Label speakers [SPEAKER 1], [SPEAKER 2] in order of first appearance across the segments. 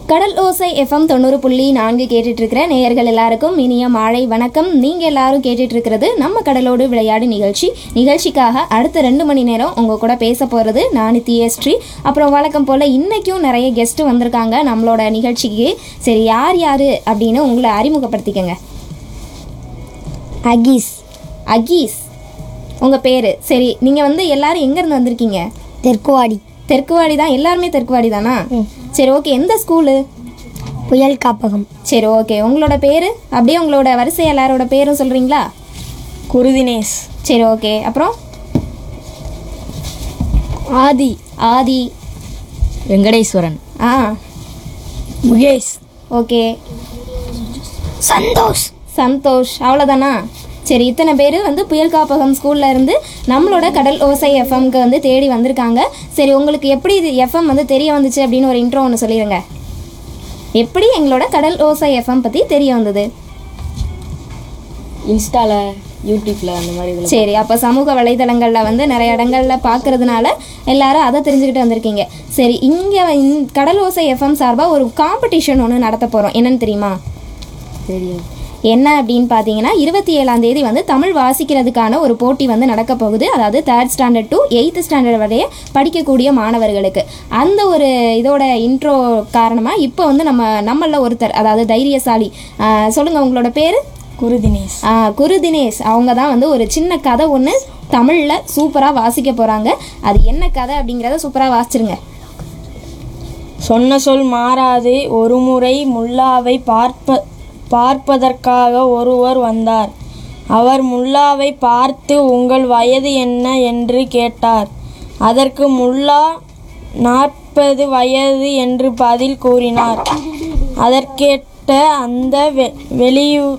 [SPEAKER 1] கடல் ஓசை எஃப்எம் தொண்ணூறு புள்ளி நான்கு கேட்டுட்டு இருக்கிற நேயர்கள் எல்லாருக்கும் இனிய மாலை வணக்கம் நீங்க எல்லாரும் கேட்டுட்டு இருக்கிறது நம்ம கடலோடு விளையாடு நிகழ்ச்சி நிகழ்ச்சிக்காக அடுத்த ரெண்டு மணி நேரம் உங்க கூட பேச போறது நான் தியஸ்ரீ அப்புறம் வழக்கம் போல இன்னைக்கும் நிறைய கெஸ்ட் வந்திருக்காங்க நம்மளோட நிகழ்ச்சிக்கு சரி யார் யாரு அப்படின்னு உங்களை அறிமுகப்படுத்திக்கங்க
[SPEAKER 2] அகீஸ்
[SPEAKER 1] அகீஸ் உங்க பேரு சரி நீங்க வந்து எல்லாரும் எங்க இருந்து வந்திருக்கீங்க
[SPEAKER 2] தெற்குவாடி
[SPEAKER 1] தெற்குவாடி தான் எல்லாருமே தெற்குவாடி தானா சரி ஓகே எந்த ஸ்கூலு
[SPEAKER 2] புயல் காப்பகம்
[SPEAKER 1] சரி ஓகே உங்களோட பேர் அப்படியே உங்களோட வரிசை எல்லாரோட பேரும் சொல்கிறீங்களா
[SPEAKER 2] குருதினேஷ்
[SPEAKER 1] சரி ஓகே அப்புறம்
[SPEAKER 2] ஆதி
[SPEAKER 1] ஆதி
[SPEAKER 2] வெங்கடேஸ்வரன்
[SPEAKER 1] ஆ
[SPEAKER 2] முகேஷ்
[SPEAKER 1] ஓகே
[SPEAKER 2] சந்தோஷ்
[SPEAKER 1] சந்தோஷ் அவ்வளோதானா சரி இத்தனை பேர் வந்து புயல் காப்பகம் ஸ்கூல்ல இருந்து நம்மளோட கடல் ஓசை எஃப்எம்க்கு வந்து தேடி வந்திருக்காங்க சரி உங்களுக்கு எப்படி இது எஃப்எம் வந்து தெரிய வந்துச்சு அப்படின்னு ஒரு இன்ட்ரோ ஒன்று சொல்லிடுங்க எப்படி எங்களோட கடல் ஓசை எஃப்எம் பற்றி தெரிய வந்தது
[SPEAKER 2] இன்ஸ்டால யூடியூப்ல அந்த மாதிரி இதில்
[SPEAKER 1] சரி அப்போ சமூக வலைதளங்களில் வந்து நிறைய இடங்கள்ல பார்க்கறதுனால எல்லாரும் அதை தெரிஞ்சுக்கிட்டு வந்திருக்கீங்க சரி இங்கே கடல் ஓசை எஃப்எம் சார்பாக ஒரு காம்படிஷன் ஒன்று நடத்த போகிறோம் என்னன்னு தெரியுமா
[SPEAKER 2] தெரியும்
[SPEAKER 1] என்ன அப்படின்னு பார்த்தீங்கன்னா இருபத்தி ஏழாம் தேதி வந்து தமிழ் வாசிக்கிறதுக்கான ஒரு போட்டி வந்து நடக்க போகுது அதாவது third standard to eighth standard வரைய படிக்கக்கூடிய மாணவர்களுக்கு அந்த ஒரு இதோட இன்ட்ரோ காரணமாக இப்போ வந்து நம்ம நம்மள ஒருத்தர் அதாவது தைரியசாலி ஆஹ் சொல்லுங்க உங்களோட பேர்
[SPEAKER 2] குருதினேஷ்
[SPEAKER 1] குரு தினேஷ் அவங்க தான் வந்து ஒரு சின்ன கதை ஒன்று தமிழில் சூப்பராக வாசிக்க போகிறாங்க அது என்ன கதை அப்படிங்கிறத சூப்பராக வாசிச்சிருங்க
[SPEAKER 2] சொன்ன சொல் மாறாது ஒருமுறை முல்லாவை பார்ப்ப பார்ப்பதற்காக ஒருவர் வந்தார் அவர் முல்லாவை பார்த்து உங்கள் வயது என்ன என்று கேட்டார் அதற்கு முல்லா நாற்பது வயது என்று பதில் கூறினார் அதற்கேட்ட அந்த வெ வெளியூர்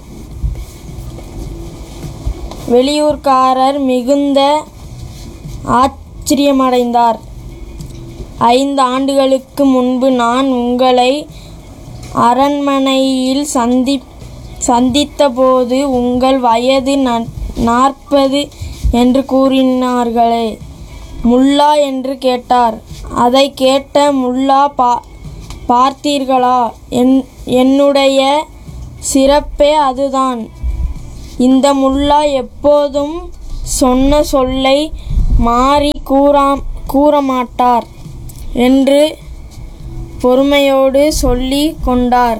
[SPEAKER 2] வெளியூர்காரர் மிகுந்த ஆச்சரியமடைந்தார் ஐந்து ஆண்டுகளுக்கு முன்பு நான் உங்களை அரண்மனையில் சந்தி சந்தித்தபோது உங்கள் வயது ந- நாற்பது என்று கூறினார்களே முல்லா என்று கேட்டார் அதை கேட்ட முல்லா பா பார்த்தீர்களா என் என்னுடைய சிறப்பே அதுதான் இந்த முல்லா எப்போதும் சொன்ன சொல்லை மாறி கூறாம் கூறமாட்டார் என்று பொறுமையோடு சொல்லி கொண்டார்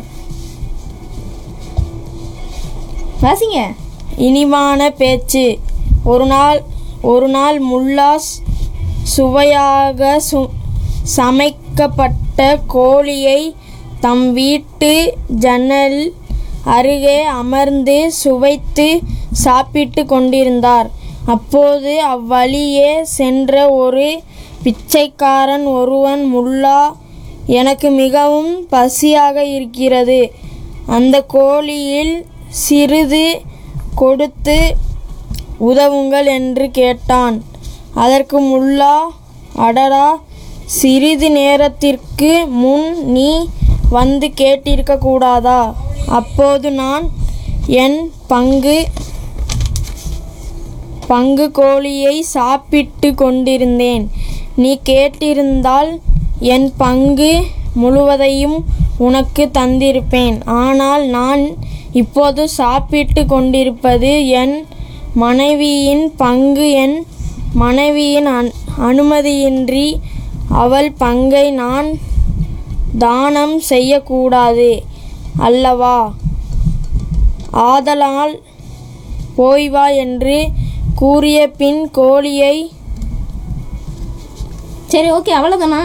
[SPEAKER 1] வாசிங்க
[SPEAKER 2] இனிவான பேச்சு ஒரு நாள் ஒரு நாள் முல்லா ஸ்- சுவையாக சு சமைக்கப்பட்ட கோழியை தம் வீட்டு ஜன்னல் அருகே அமர்ந்து சுவைத்து சாப்பிட்டு கொண்டிருந்தார் அப்போது அவ்வழியே சென்ற ஒரு பிச்சைக்காரன் ஒருவன் முல்லா எனக்கு மிகவும் பசியாக இருக்கிறது அந்த கோழியில் சிறிது கொடுத்து உதவுங்கள் என்று கேட்டான் அதற்கு முல்லா அடடா சிறிது நேரத்திற்கு முன் நீ வந்து கேட்டிருக்க கூடாதா அப்போது நான் என் பங்கு பங்கு கோழியை சாப்பிட்டு கொண்டிருந்தேன் நீ கேட்டிருந்தால் என் பங்கு முழுவதையும் உனக்கு தந்திருப்பேன் ஆனால் நான் இப்போது சாப்பிட்டு கொண்டிருப்பது என் மனைவியின் பங்கு என் மனைவியின் அன் அனுமதியின்றி அவள் பங்கை நான் தானம் செய்யக்கூடாது அல்லவா ஆதலால் போய் வா என்று கூறிய பின் கோழியை
[SPEAKER 1] சரி ஓகே அவ்வளோதானா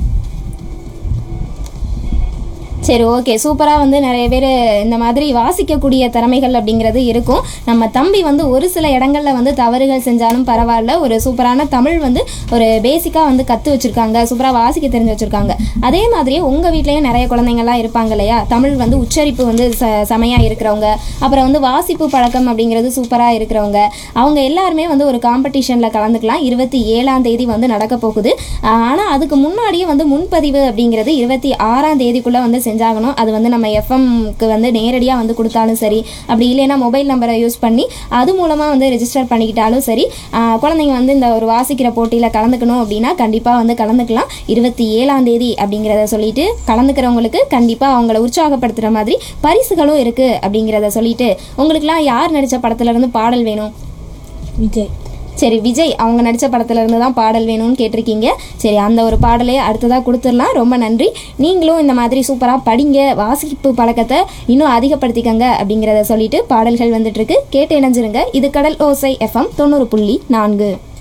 [SPEAKER 1] சரி ஓகே சூப்பராக வந்து நிறைய பேர் இந்த மாதிரி வாசிக்கக்கூடிய திறமைகள் அப்படிங்கிறது இருக்கும் நம்ம தம்பி வந்து ஒரு சில இடங்கள்ல வந்து தவறுகள் செஞ்சாலும் பரவாயில்ல ஒரு சூப்பரான தமிழ் வந்து ஒரு பேசிக்காக வந்து கற்று வச்சுருக்காங்க சூப்பராக வாசிக்க தெரிஞ்சு வச்சுருக்காங்க அதே மாதிரியே உங்கள் வீட்லேயும் நிறைய குழந்தைங்கள்லாம் இருப்பாங்க இல்லையா தமிழ் வந்து உச்சரிப்பு வந்து ச செமையாக இருக்கிறவங்க அப்புறம் வந்து வாசிப்பு பழக்கம் அப்படிங்கிறது சூப்பராக இருக்கிறவங்க அவங்க எல்லாருமே வந்து ஒரு காம்படிஷனில் கலந்துக்கலாம் இருபத்தி ஏழாம் தேதி வந்து நடக்க போகுது ஆனால் அதுக்கு முன்னாடியே வந்து முன்பதிவு அப்படிங்கிறது இருபத்தி ஆறாம் தேதிக்குள்ளே வந்து செஞ்சு செஞ்சாகணும் அது வந்து நம்ம எஃப்எம்க்கு வந்து நேரடியாக வந்து கொடுத்தாலும் சரி அப்படி இல்லைன்னா மொபைல் நம்பரை யூஸ் பண்ணி அது மூலமாக வந்து ரெஜிஸ்டர் பண்ணிக்கிட்டாலும் சரி ஆஹ் குழந்தைங்க வந்து இந்த ஒரு வாசிக்கிற போட்டியில் கலந்துக்கணும் அப்படின்னா கண்டிப்பாக வந்து கலந்துக்கலாம் இருபத்தி ஏழாம் தேதி அப்படிங்கிறத சொல்லிட்டு கலந்துக்கிறவங்களுக்கு கண்டிப்பாக அவங்கள உற்சாகப்படுத்துகிற மாதிரி பரிசுகளும் இருக்குது அப்படிங்கிறத சொல்லிட்டு உங்களுக்குலாம் யார் நடித்த படத்துலேருந்து பாடல் வேணும்
[SPEAKER 2] விஜய்
[SPEAKER 1] சரி விஜய் அவங்க நடித்த படத்துல இருந்து தான் பாடல் வேணும்னு கேட்டிருக்கீங்க சரி அந்த ஒரு பாடலே அடுத்ததாக கொடுத்துடலாம் ரொம்ப நன்றி நீங்களும் இந்த மாதிரி சூப்பராக படிங்க வாசிப்பு பழக்கத்தை இன்னும் அதிகப்படுத்திக்கங்க அப்படிங்கிறத சொல்லிட்டு பாடல்கள் வந்துட்டு இருக்கு கேட்டு இணைஞ்சிருங்க இது கடல் ஓசை எஃப்எம் தொண்ணூறு புள்ளி நான்கு